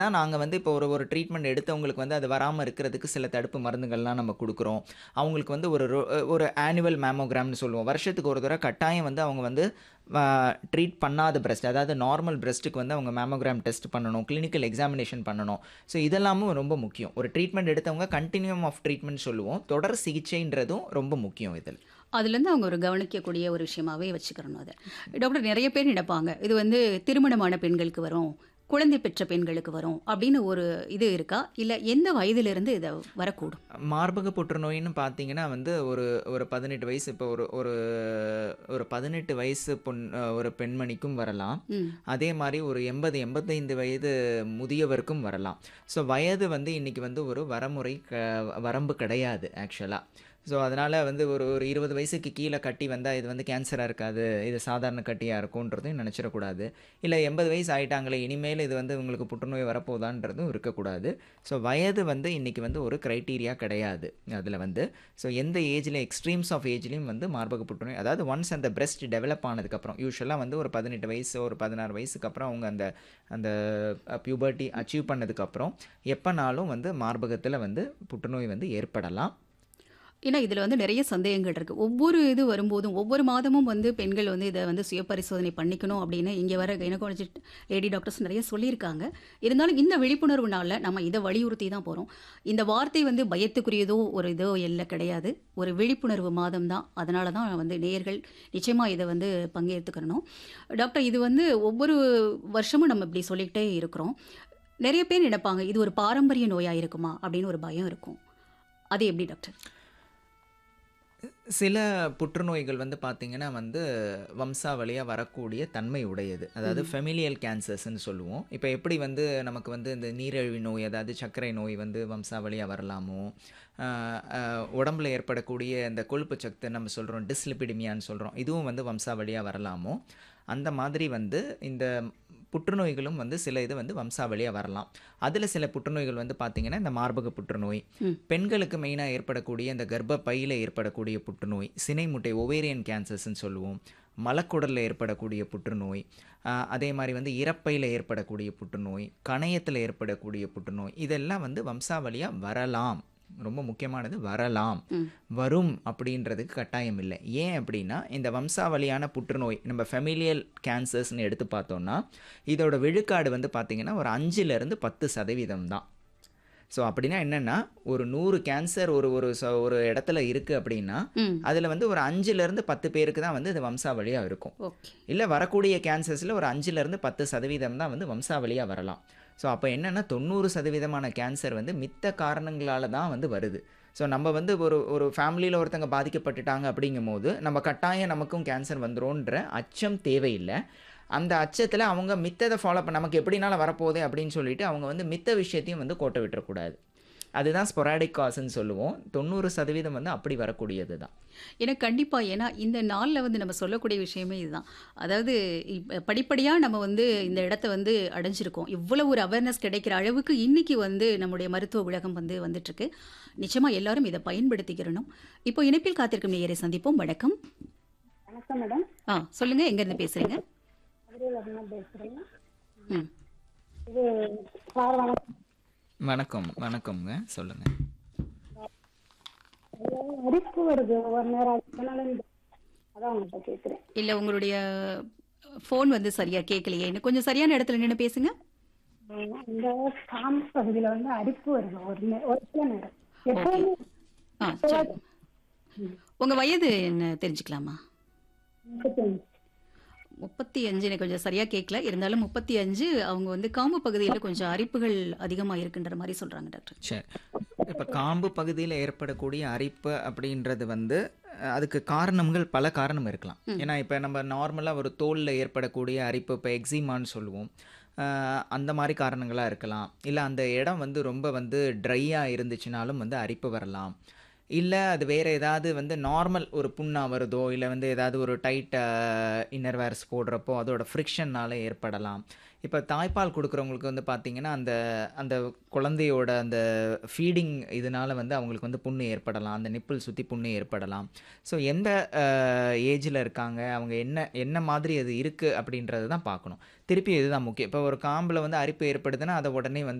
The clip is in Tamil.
தான் நாங்க வந்து இப்போ ஒரு ஒரு ட்ரீட்மெண்ட் எடுத்தவங்களுக்கு வந்து அது வராம இருக்கிறதுக்கு சில தடுப்பு மருந்துகள்லாம் நம்ம குடுக்குறோம். அவங்களுக்கு வந்து ஒரு ரொ ஒரு ஆனுவல் மேமோகிராம்னு சொல்லுவோம். வருஷத்துக்கு ஒரு தடவ கட்டாயம் வந்து அவங்க வந்து அ ட்ரீட் பண்ணாத பிரஸ்ட் அதாவது நார்மல் பிரஸ்ட்டுக்கு வந்து அவங்க மேமோகிராம் டெஸ்ட் பண்ணணும். கிளினிக்கல் எக்ஸாமினேஷன் பண்ணணும். ஸோ இதெல்லாமும் ரொம்ப முக்கியம். ஒரு ட்ரீட்மெண்ட் எடுத்தவங்க கன்டினியூயம் ஆஃப் ட்ரீட்மெண்ட் சொல்லுவோம். தொடர் சிகிச்சைன்றதும் ரொம்ப முக்கியம் இதில். அதுலேருந்து அவங்க ஒரு கவனிக்கக்கூடிய ஒரு விஷயமாவே வச்சுக்கிறணும் அத. டாக்டர் நெறைய பேர் நினைப்பாங்க, இது வந்து திருமணமான பெண்களுக்கு வரும், குழந்தை பெற்ற பெண்களுக்கு வரும் அப்படின்னு ஒரு இது இருக்கா? இல்ல எந்த வயதிலிருந்து இது வரக்கூடும்? மார்பக புற்றுநோயின்னு பார்த்தீங்கன்னா வந்து ஒரு ஒரு 18 வயசு இப்போ ஒரு ஒரு ஒரு 18 வயசு பொண் ஒரு பெண்மணிக்கும் வரலாம். ம். அதே மாரி ஒரு 80, 85 வயது முதியவருக்கும் வரலாம். ஸோ வயது வந்து இன்னைக்கு வந்து ஒரு வரமுறை க வரம்பு கிடையாது ஆக்சுவலா. ஸோ அதனால வந்து ஒரு ஒரு 20 வயசுக்கு கீழ கட்டி வந்தா இது வந்து கேன்சரா இருக்காது. இது சாதாரண கட்டியா இருக்கும்ன்றதையும் நெனச்சிடக்கூடாது. இல்ல 80 வயசு ஆயிட்டாங்களே இனிமேல் இது வந்து உங்களுக்கு புற்றுநோய் வரப்போதான்றதும் இருக்கக்கூடாது. ஸோ வயது வந்து இன்னைக்கு வந்து ஒரு கிரைட்டீரியா கிடையாது. அதுல வந்து. ஸோ எந்த ஏஜ்ல எக்ஸ்ட்ரீம்ஸ் ஆஃப் ஏஜ்லயும் வந்து மார்பக புற்றுநோய் அதாவது ஒன்ஸ் அந்த பிரெஸ்ட் டெவலப் ஆனதுக்கப்புறம் யூசுவலா வந்து ஒரு 18 வயசு, ஒரு 16 வயசுக்கு அப்புறம் அவங்க அந்த அந்த பியூபர்ட்டி அச்சீவ் பண்ணதுக்கப்புறம் எப்பனாலும் வந்து மார்பகத்துல வந்து புற்றுநோய் வந்து ஏற்படலாம். ஏன்னா இதுல வந்து நெறைய சந்தேகங்கள் இருக்கு. ஒவ்வொரு இது வரும்போதும், ஒவ்வொரு மாதமும் வந்து பெண்கள் வந்து இத வந்து சுய பரிசோதனை பண்ணிக்கணும் அப்படின்னு இங்க வர கைனகாலஜிஸ்ட் லேடி டாக்டர்ஸ் நெறைய சொல்லியிருக்காங்க. இருந்தாலும் இந்த விழிப்புணர்வுனால நம்ம இத வலியுறுத்தி தான் போறோம். இந்த வார்த்தை வந்து பயத்துக்குரியதோ ஒரு இதோ இல்ல கிடையாது. ஒரு விழிப்புணர்வு மாதம் தான். அதனால தான் வந்து நேயர்கள் நிச்சயமா இத வந்து பங்கேத்துக்கணும். டாக்டர் இது வந்து ஒவ்வொரு வருஷமும் நம்ம இப்படி சொல்லிக்கிட்டே இருக்கிறோம். நெறைய பேர் நினைப்பாங்க, இது ஒரு பாரம்பரிய நோயா இருக்குமா? அப்படின்னு ஒரு பயம் இருக்கும். அது எப்படி டாக்டர்? சில புற்றுநோய்கள் வந்து பார்த்தீங்கன்னா வந்து வம்சாவளியா வரக்கூடிய தன்மை உடையது. அதாவது ம். ஃபெமிலியல் கேன்சர்ஸ்ன்னு சொல்லுவோம். இப்ப எப்படி வந்து நமக்கு வந்து இந்த நீரிழிவு நோய் அதாவது சர்க்கரை நோய் வந்து வம்சாவளியா வரலாமோ, அ அ உடம்புல ஏற்படக்கூடிய இந்த கொழுப்பு சத்து நம்ம சொல்றோம் டிஸ்லிபிடிமியான்னு சொல்றோம். இதுவும் வந்து வம்சாவளியா வரலாமோ, அந்த மாதிரி வந்து இந்த புற்றுநோய்களும் வந்து சில இது வந்து வம்சாவளியா வரலாம். அதுல சில புற்றுநோய்கள் வந்து பார்த்தீங்கன்னா, இந்த மார்பக புற்றுநோய், ம். பெண்களுக்கு மெயினா ஏற்படக்கூடிய இந்த கர்ப்பப்பையில ஏற்படக்கூடிய புற்றுநோய், சினை முட்டை ஓவேரியன் கேன்சர்ஸ்ன்னு சொல்லுவோம். மலக்குடல்ல ஏற்படக்கூடிய புற்றுநோய், அ அதே மாரி வந்து இரைப்பையில ஏற்படக்கூடிய புற்றுநோய், கணையத்தில ஏற்படக்கூடிய புற்றுநோய், இதெல்லாம் வந்து வம்சாவளியா வரலாம். ரொம்ப முக்கியமானது வரலாம். ம். வரும் அப்படின்றதுக்கு கட்டாயம் இல்ல. ஏன் அப்படின்னா, இந்த வம்சாவளியான புற்றுநோய் நம்ம ஃபெமிலியல் கேன்சர்ஸ்ன்னு எடுத்து பார்த்தோம்னா, இதோட விழுக்காடு வந்து பார்த்தீங்கன்னா, ஒரு 5லிருந்து 10% தான். ஸோ அப்படின்னா என்னன்னா, ஒரு 100 கேன்சர் ஒரு ஒரு ச ஒரு இடத்துல இருக்கு அப்படின்னா, ம். அதுல வந்து ஒரு 5லிருந்து 10 பேருக்கு தான் வந்து இது வம்சாவளியா இருக்கும். ஓகே. இல்ல வரக்கூடிய கேன்சர்ஸ்ல ஒரு 5லிருந்து 10% தான் வந்து வம்சாவளியா வரலாம். ஸோ அப்ப என்னன்னா 90% கேன்சர் வந்து மித்த காரணங்களால தான் வந்து வருது. ஸோ நம்ம வந்து ஒரு ஒரு ஃபேமிலியில ஒருத்தங்க பாதிக்கப்பட்டுட்டாங்க அப்படிங்கும்போது, நம்ம கட்டாயம் நமக்கும் கேன்சர் வந்துரும்ன்ற அச்சம் தேவையில்ல. அந்த அச்சத்துல அவங்க மித்தத ஃபாலோ பண்ண நமக்கு எப்படினாலும் வரப்போதே அப்படின்னு சொல்லிட்டு அவங்க வந்து மித்த விஷயத்தையும் வந்து கோட்ட விட்டுறக்கூடாது. அதுதான் ஸ்பொராடிக் காஸ்ன்னு சொல்லுவோம். 90% வந்து அப்படி வரக்கூடியது தான். ஏன்னா கண்டிப்பா. ஏன்னா இந்த நாள்ல வந்து நம்ம சொல்லக்கூடிய விஷயமே இதுதான். அதாவது இப்ப படிப்படியா நம்ம வந்து இந்த இடத்த வந்து அடைஞ்சிருக்கோம். இவ்வளவு ஒரு அவேர்னஸ் கிடைக்கிற அளவுக்கு இன்னைக்கு வந்து நம்முடைய மருத்துவ உலகம் வந்து வந்துட்டுருக்கு. நிச்சயமா எல்லாரும் இத பயன்படுத்திக்கிறணும். இப்போ இணைப்பில் காத்திருக்கும் நேயரை சந்திப்போம். வணக்கம். வணக்கம் மேடம். ஆ சொல்லுங்க. எங்கேருந்து பேசுறீங்க? மதுரையிலிருந்து பேசுறேங்க. ம். இது சார் வணக்கம். வணக்கம். வணக்கம்ங்க. சொல்லுங்க. ஐயா, அரிப்பு வருது ஒவ்வொரு நேரம் அதனால இந்த அதான் உங்கள்கிட்ட கேட்குறேன். இல்ல உங்களுடைய ஃபோன் வந்து சரியா கேட்கலையே. இன்னும் கொஞ்சம் சரியான இடத்துல நின்னு பேசுங்க. இந்த காம்பு பகுதியில் வந்து அரிப்பு வருது ஒரு நே ஒரு சில நேரம். ஓகே. எப்பவுமே ஆ சொல்லுங்க. உங்க வயது என்ன தெரிஞ்சுக்கலாமா? 35. 35 எனக்கு கொஞ்சம் சரியா கேட்கல. இருந்தாலும் 35 அவங்க வந்து காம்பு பகுதியில கொஞ்சம் அரிப்புகள் அதிகமா இருக்குன்ற மாரி சொல்றாங்க டாக்டர். சரி. இப்ப காம்பு பகுதியில ஏற்படக்கூடிய அரிப்பு அப்படின்றது வந்து அ அதுக்கு காரணங்கள் பல காரணம் இருக்கலாம். ம். ஏன்னா இப்ப நம்ம நார்மலா ஒரு தோல்ல ஏற்படக்கூடிய அரிப்பு இப்ப எக்ஸிமான்னு சொல்லுவோம். அ அந்த மாரி காரணங்களா இருக்கலாம். இல்ல அந்த இடம் வந்து ரொம்ப வந்து ட்ரையா இருந்துச்சுனாலும் வந்து அரிப்பு வரலாம். இல்ல அது வேற ஏதாவது வந்து நார்மல் ஒரு புண்ணா வருதோ, இல்ல வந்து ஏதாவது ஒரு டைட் அ இன்னர் வேர்ஸ் போடுறப்போ அதோட ஃப்ரிக்ஷன்னால ஏற்படலாம். இப்ப தாய்ப்பால் குடுக்குறவங்களுக்கு வந்து பார்த்தீங்கன்னா, அந்த அந்த குழந்தையோட அந்த ஃபீடிங் இதனால வந்து அவங்களுக்கு வந்து புண்ணு ஏற்படலாம். அந்த நிப்பிள் சுத்தி புண்ணு ஏற்படலாம். ஸோ எந்த அ ஏஜ்ல இருக்காங்க, அவங்க என்ன என்ன மாதிரி அது இருக்கு அப்படின்றத தான் பார்க்கணும். திருப்பி இதுதான் முக்கியம். இப்ப ஒரு காம்புல வந்து அரிப்பு ஏற்படுதுன்னா, அத உடனே வந்து